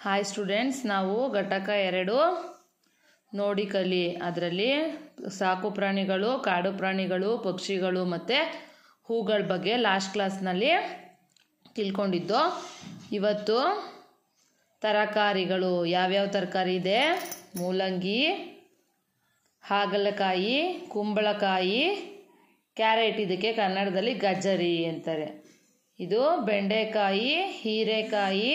hi students ನಾವು ಘಟಕ ಎರಡು ನೋಡಿ ಕಲಿ ಅದರಲ್ಲಿ ಸಾಕು ಪ್ರಾಣಿಗಳು ಕಾಡು ಪ್ರಾಣಿಗಳು ಪಕ್ಷಿಗಳು ಮತ್ತು ಹೂಗಳ ಬಗ್ಗೆ ಲಾಸ್ಟ್ ಕ್ಲಾಸ್ನಲ್ಲಿ ತಿಳ್ಕೊಂಡಿದ್ದು ಇವತ್ತು ತರಕಾರಿಗಳು ಯಾವ್ಯಾವ ತರಕಾರಿ ಇದೆ ಮೂಲಂಗಿ ಹಾಗಲಕಾಯಿ ಕುಂಬಳಕಾಯಿ ಕ್ಯಾರೆಟ್ ಇದಕ್ಕೆ ಕನ್ನಡದಲ್ಲಿ ಗಜ್ಜರಿ ಅಂತಾರೆ ಇದು ಬೆಂಡೆಕಾಯಿ ಹೀರೆಕಾಯಿ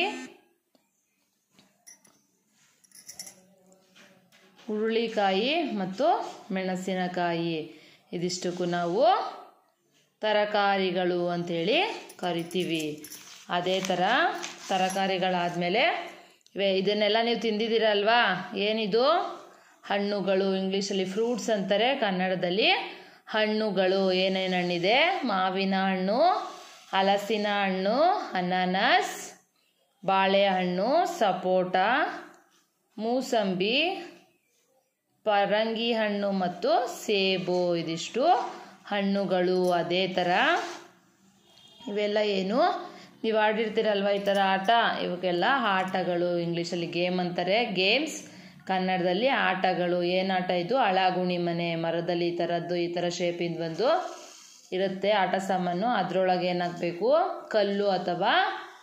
ಹುರುಳಿಕಾಯಿ ಮತ್ತು ಮೆಣಸಿನಕಾಯಿ ಇದಿಷ್ಟಕ್ಕೂ ನಾವು ತರಕಾರಿಗಳು ಅಂಥೇಳಿ ಕರಿತೀವಿ ಅದೇ ಥರ ತರಕಾರಿಗಳಾದಮೇಲೆ ಇವೆ ಇದನ್ನೆಲ್ಲ ನೀವು ತಿಂದಿದ್ದೀರಲ್ವಾ ಏನಿದು ಹಣ್ಣುಗಳು ಇಂಗ್ಲೀಷಲ್ಲಿ ಫ್ರೂಟ್ಸ್ ಅಂತಾರೆ ಕನ್ನಡದಲ್ಲಿ ಹಣ್ಣುಗಳು ಏನೇನು ಹಣ್ಣಿದೆ ಮಾವಿನ ಹಣ್ಣು ಹಲಸಿನ ಹಣ್ಣು ಅನಾನಸ್ ಬಾಳೆಹಣ್ಣು ಸಪೋಟ ಮೂಸಂಬಿ ಪರಂಗಿ ಹಣ್ಣು ಮತ್ತು ಸೇಬು ಇದಿಷ್ಟು ಹಣ್ಣುಗಳು ಅದೇ ಥರ ಇವೆಲ್ಲ ಏನು ನೀವು ಆಡಿರ್ತೀರಲ್ವ ಈ ಥರ ಆಟ ಇವಕ್ಕೆಲ್ಲ ಆಟಗಳು ಇಂಗ್ಲೀಷಲ್ಲಿ ಗೇಮ್ ಅಂತಾರೆ ಗೇಮ್ಸ್ ಕನ್ನಡದಲ್ಲಿ ಆಟಗಳು ಏನು ಆಟ ಇದು ಅಳಗುಣಿ ಮನೆ ಮರದಲ್ಲಿ ಈ ಥರದ್ದು ಈ ಥರ ಶೇಪಿಂದ ಬಂದು ಇರುತ್ತೆ ಆಟ ಸಾಮಾನು ಅದರೊಳಗೆ ಏನಾಗಬೇಕು ಕಲ್ಲು ಅಥವಾ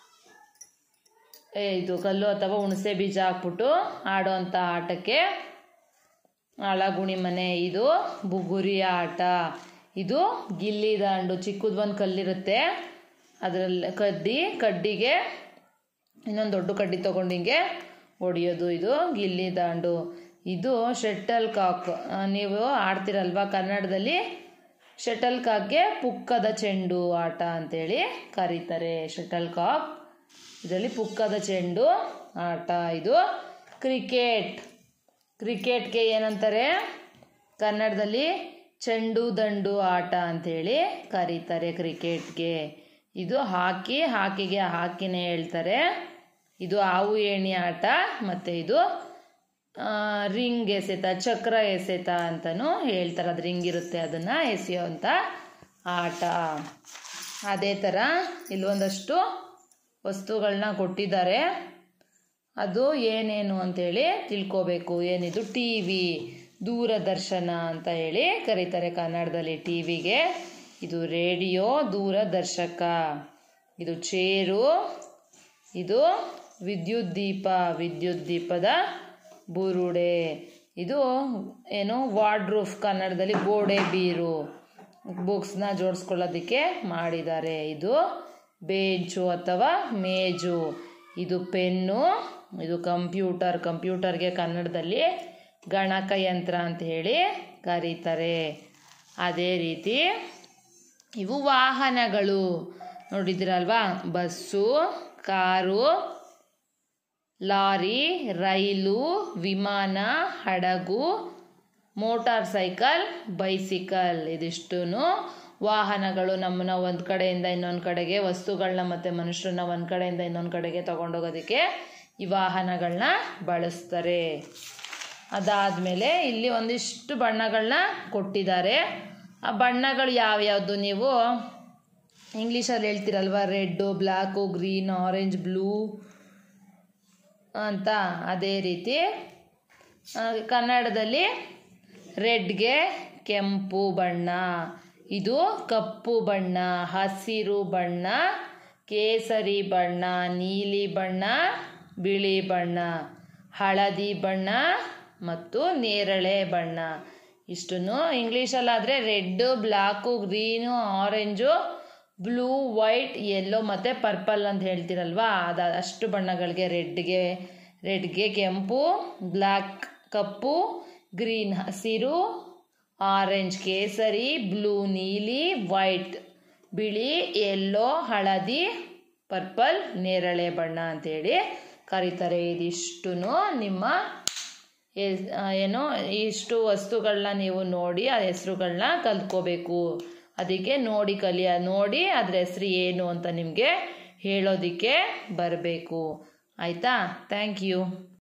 ಇದು ಕಲ್ಲು ಅಥವಾ ಹುಣಸೆ ಬೀಜ ಹಾಕ್ಬಿಟ್ಟು ಆಡೋವಂಥ ಆಟಕ್ಕೆ ಅಳಗುಣಿ ಮನೆ ಇದು ಬುಗುರಿ ಆಟ ಇದು ಗಿಲ್ಲಿ ದಾಂಡು ಚಿಕ್ಕದು ಒಂದು ಕಲ್ಲಿರುತ್ತೆ ಅದರಲ್ಲಿ ಕಡ್ಡಿ ಕಡ್ಡಿಗೆ ಇನ್ನೊಂದು ದೊಡ್ಡ ಕಡ್ಡಿ ತೊಗೊಂಡು ಹಿಂಗೆ ಹೊಡಿಯೋದು ಇದು ಗಿಲ್ಲಿ ದಾಂಡು ಇದು ಶೆಟ್ಟಲ್ ಕಾಕ್ ನೀವು ಆಡ್ತಿರಲ್ವಾ ಕನ್ನಡದಲ್ಲಿ ಶಟಲ್ ಕಾಕ್ಗೆ ಪುಕ್ಕದ ಚೆಂಡು ಆಟ ಅಂತೇಳಿ ಕರೀತಾರೆ ಶಟಲ್ ಕಾಕ್ ಇದರಲ್ಲಿ ಪುಕ್ಕದ ಚೆಂಡು ಆಟ ಇದು ಕ್ರಿಕೆಟ್ ಕ್ರಿಕೆಟ್ಗೆ ಏನಂತಾರೆ ಕನ್ನಡದಲ್ಲಿ ಚೆಂಡು ದಂಡು ಆಟ ಅಂಥೇಳಿ ಕರೀತಾರೆ ಕ್ರಿಕೆಟ್ಗೆ ಇದು ಹಾಕಿ ಹಾಕಿಗೆ ಹಾಕಿನೇ ಹೇಳ್ತಾರೆ ಇದು ಹಾವು ಏಣಿ ಆಟ ಮತ್ತು ಇದು ರಿಂಗ್ ಎಸೆತ ಚಕ್ರ ಎಸೆತ ಅಂತಲೂ ಹೇಳ್ತಾರೆ ಅದು ರಿಂಗ್ ಇರುತ್ತೆ ಅದನ್ನು ಎಸೆಯೋವಂಥ ಆಟ ಅದೇ ಥರ ಇಲ್ಲೊಂದಷ್ಟು ವಸ್ತುಗಳನ್ನ ಕೊಟ್ಟಿದ್ದಾರೆ ಅದು ಏನೇನು ಅಂತೇಳಿ ತಿಳ್ಕೋಬೇಕು ಏನಿದು ಟಿ ವಿ ದೂರದರ್ಶನ ಅಂತ ಹೇಳಿ ಕರೀತಾರೆ ಕನ್ನಡದಲ್ಲಿ ಟಿ ವಿಗೆ ಇದು ರೇಡಿಯೋ ದೂರದರ್ಶಕ ಇದು ಚೇರು ಇದು ವಿದ್ಯುತ್ ದೀಪ ವಿದ್ಯುತ್ ದೀಪದ ಬುರುಡೆ ಇದು ಏನು ವಾರ್ಡ್ರೂಫ್ ಕನ್ನಡದಲ್ಲಿ ಗೋಡೆ ಬೀರು ಬುಕ್ಸ್ನ ಜೋಡಿಸ್ಕೊಳ್ಳೋದಕ್ಕೆ ಮಾಡಿದ್ದಾರೆ ಇದು ಬೇಂಚು ಅಥವಾ ಮೇಜು ಇದು ಪೆನ್ನು ಇದು ಕಂಪ್ಯೂಟರ್ ಕಂಪ್ಯೂಟರ್ಗೆ ಕನ್ನಡದಲ್ಲಿ ಗಣಕಯಂತ್ರ ಅಂತ ಹೇಳಿ ಕರೀತಾರೆ ಅದೇ ರೀತಿ ಇವು ವಾಹನಗಳು ನೋಡಿದಿರಲ್ವಾ ಬಸ್ಸು ಕಾರು ಲಾರಿ ರೈಲು ವಿಮಾನ ಹಡಗು ಮೋಟಾರ್ ಸೈಕಲ್ ಬೈಸಿಕಲ್ ಇದಿಷ್ಟು ವಾಹನಗಳು ನಮ್ಮನ್ನ ಒಂದು ಕಡೆಯಿಂದ ಇನ್ನೊಂದು ಕಡೆಗೆ ವಸ್ತುಗಳನ್ನ ಮತ್ತು ಮನುಷ್ಯರನ್ನ ಒಂದು ಕಡೆಯಿಂದ ಇನ್ನೊಂದು ಕಡೆಗೆ ತಗೊಂಡೋಗೋದಕ್ಕೆ ಈ ವಾಹನಗಳನ್ನ ಬಳಸ್ತಾರೆ ಅದಾದಮೇಲೆ ಇಲ್ಲಿ ಒಂದಿಷ್ಟು ಬಣ್ಣಗಳನ್ನ ಕೊಟ್ಟಿದ್ದಾರೆ ಆ ಬಣ್ಣಗಳು ಯಾವ್ಯಾವುದು ನೀವು ಇಂಗ್ಲೀಷಲ್ಲಿ ಹೇಳ್ತೀರಲ್ವ red black green orange blue ಅಂತ ಅದೇ ರೀತಿ ಕನ್ನಡದಲ್ಲಿ ರೆಡ್ಗೆ ಕೆಂಪು ಬಣ್ಣ ಇದು ಕಪ್ಪು ಬಣ್ಣ ಹಸಿರು ಬಣ್ಣ ಕೇಸರಿ ಬಣ್ಣ ನೀಲಿ ಬಣ್ಣ ಬಿಳಿ ಬಣ್ಣ ಹಳದಿ ಬಣ್ಣ ಮತ್ತು ನೇರಳೆ ಬಣ್ಣ ಇಷ್ಟನ್ನು ಇಂಗ್ಲೀಷಲ್ಲಾದರೆ red black green orange blue white yellow ಮತ್ತು ಪರ್ಪಲ್ ಅಂತ ಹೇಳ್ತೀರಲ್ವಾ ಅದು ಅಷ್ಟು ಬಣ್ಣಗಳಿಗೆ ರೆಡ್ಗೆ ರೆಡ್ಗೆ ಕೆಂಪು ಬ್ಲ್ಯಾಕ್ ಕಪ್ಪು ಗ್ರೀನ್ ಹಸಿರು ಆರೆಂಜ್ ಕೇಸರಿ ಬ್ಲೂ ನೀಲಿ ವೈಟ್ ಬಿಳಿ ಯೆಲ್ಲೋ ಹಳದಿ ಪರ್ಪಲ್ ನೇರಳೆ ಬಣ್ಣ ಅಂತೇಳಿ ಕರೀತಾರೆ ಇದಿಷ್ಟು ನಿಮ್ಮ ಏನು ಇಷ್ಟು ವಸ್ತುಗಳನ್ನ ನೀವು ನೋಡಿ ಆ ಹೆಸ್ರುಗಳನ್ನ ಕಲ್ತ್ಕೋಬೇಕು ಅದಕ್ಕೆ ನೋಡಿ ಕಲಿಯ ನೋಡಿ ಅದ್ರ ಹೆಸ್ರು ಏನು ಅಂತ ನಿಮಗೆ ಹೇಳೋದಕ್ಕೆ ಬರಬೇಕು ಆಯಿತಾ ಥ್ಯಾಂಕ್ ಯು